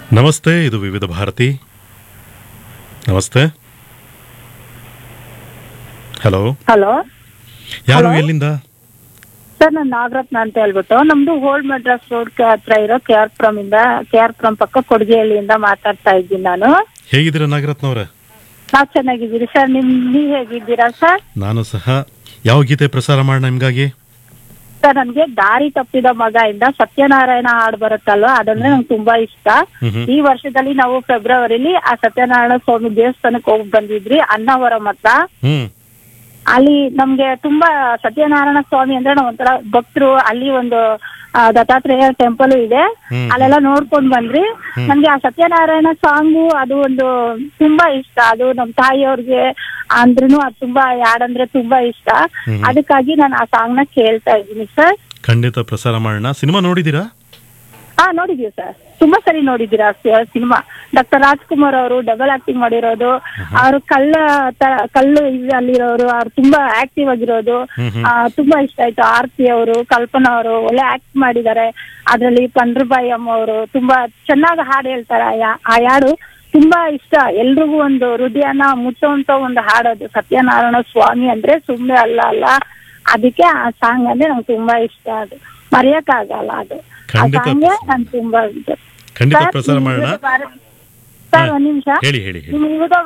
ನಮಸ್ತೆ ಇದು ವಿವಿಧ ಭಾರತಿ ನಮಸ್ತೆ ಹಲೋ ಹಲೋ ಯಾರು Hello? ಎಲ್ಲಿಂದ ಸರ್ ನಾನು ನಾಗರತ್ನ ಅಂತ ಹೇಳ್ಬಿಟ್ಟು ನಮ್ದು ಓಲ್ಡ್ ಮೆಡ್ರಾಸ್ ರೋಡ್ ಹತ್ರ ಇರೋ ಕೆ ಆರ್ ಪುರಂ ಇಂದ ಕೆ ಆರ್ ಪುರಂ ಪಕ್ಕ ಕೊಡಗೆಹಳ್ಳಿಯಿಂದ ಮಾತಾಡ್ತಾ ಇದ್ದೀನಿ ನಾನು ಹೇಗಿದ್ದೀರಾ ನಾಗರತ್ನವ್ರೆ ನಾವ್ ಚೆನ್ನಾಗಿದ್ದೀರಿ ಸರ್ ನಿಮ್ ನೀವ್ ಹೇಗಿದ್ದೀರಾ ಸರ್ ನಾನು ಸಹ ಯಾವ ಗೀತೆ ಪ್ರಸಾರ ಮಾಡೋಣ ನಿಮ್ಗಾಗಿ ಸರ್ ನನ್ಗೆ ದಾರಿ ತಪ್ಪಿದ ಮಗ ಇಂದ ಸತ್ಯನಾರಾಯಣ ಹಾಡು ಬರುತ್ತಲ್ವಾ ಅದಂದ್ರೆ ನಂಗೆ ತುಂಬಾ ಇಷ್ಟ ಹ್ಮ್ ಹ್ಮ್. ಈ ವರ್ಷದಲ್ಲಿ ನಾವು ಫೆಬ್ರವರಿಲಿ ಆ ಸತ್ಯನಾರಾಯಣ ಸ್ವಾಮಿ ದೇವಸ್ಥಾನಕ್ಕೆ ಹೋಗಿ ಬಂದಿದ್ರಿ ಅನ್ನವರಂ ಹತ್ರ ಹ್ಮ್ ಅಲ್ಲಿ ನಮ್ಗೆ ತುಂಬಾ ಸತ್ಯನಾರಾಯಣ ಸ್ವಾಮಿ ಅಂದ್ರೆ ನಾವು ಒಂಥರ ಭಕ್ತರು ಅಲ್ಲಿ ಒಂದು ಆ, ದತ್ತಾತ್ರೇಯ ಟೆಂಪಲ್ ಇದೆ ಹ್ಮ್. ಅಲ್ಲೆಲ್ಲ ನೋಡ್ಕೊಂಡ್ ಬಂದ್ರಿ ನನ್ಗೆ ಆ ಸತ್ಯನಾರಾಯಣ ಸಾಂಗು ಅದು ಒಂದು ತುಂಬಾ ಇಷ್ಟ ಅದು ನಮ್ ತಾಯಿಯವ್ರಿಗೆ ಅಂದ್ರೂ ಅದು ತುಂಬಾ ಯಾಡಂದ್ರೆ ತುಂಬಾ ಇಷ್ಟ ಹ್ಮ್. ಅದಕ್ಕಾಗಿ ನಾನು ಆ ಸಾಂಗ್ ನ ಕೇಳ್ತಾ ಇದ್ದೀನಿ ಸರ್ ಖಂಡಿತ ಪ್ರಸಾರ ಮಾಡೋಣ ಸಿನಿಮಾ ನೋಡಿದ್ದೀರಾ ಹಾ ನೋಡಿದೀವಿ ಸರ್ ತುಂಬಾ ಸರಿ ನೋಡಿದ್ದೀರಾ ಸಿನಿಮಾ ಡಾಕ್ಟರ್ ರಾಜ್ಕುಮಾರ್ ಅವರು ಡಬಲ್ ಆಕ್ಟಿಂಗ್ ಮಾಡಿರೋದು ಅವರು ಕಳ್ಳ ತ- ಕಳ್ಳು ಇದ್ ಅಲ್ಲಿರೋರು ಅವ್ರು ತುಂಬಾ ಆಕ್ಟಿವ್ ಆಗಿರೋದು ಹ್ಮ್ ಹ್ಮ್. ಆ, ತುಂಬಾ ಇಷ್ಟ ಆಯ್ತು ಆರ್ತಿ ಅವರು ಕಲ್ಪನಾ ಅವರು ಒಳ್ಳೆ ಆಕ್ಟ್ ಮಾಡಿದ್ದಾರೆ ಅದ್ರಲ್ಲಿ ಪಂಡ್ರಬಾಯಿ ಅಮ್ಮ ಅವರು ತುಂಬಾ ಚೆನ್ನಾಗಿ ಹಾಡು ಹೇಳ್ತಾರೆ ಆ ಯಾ- ಆ ಹಾಡು ತುಂಬಾ ಇಷ್ಟ ಎಲ್ರಿಗೂ ಒಂದು ಹೃದಯನ ಮುಟ್ಟುವಂತ ಒಂದು ಹಾಡೋದು ಸತ್ಯನಾರಾಯಣ ಸ್ವಾಮಿ ಅಂದ್ರೆ ಸುಮ್ನೆ ಅಲ್ಲ ಅಲ್ಲ ಅದಕ್ಕೆ ಆ ಸಾಂಗ್ ಅಂದ್ರೆ ನಂಗೆ ತುಂಬಾ ಇಷ್ಟ ಅದು ಮರೆಯಕ್ ಆಗಲ್ಲ ಅದು ಆ ಖಂಡಿತ ಸಾಂಗ್ ನನ್ ತುಂಬಾ ಇದು. ಖಂಡಿತ ಸರ್, ಪ್ರಸಾರ ನಿಮ್ ಮಾಡೋಣ ವಿವಿಧ ಭಾರತಿ- ಸರ್ ಒಂದ್ ನಿಮಿಷ ಹೇಳಿ ಹೇಳಿ ಹೇಳಿ ನಿಮ್ ವಿವಿಧ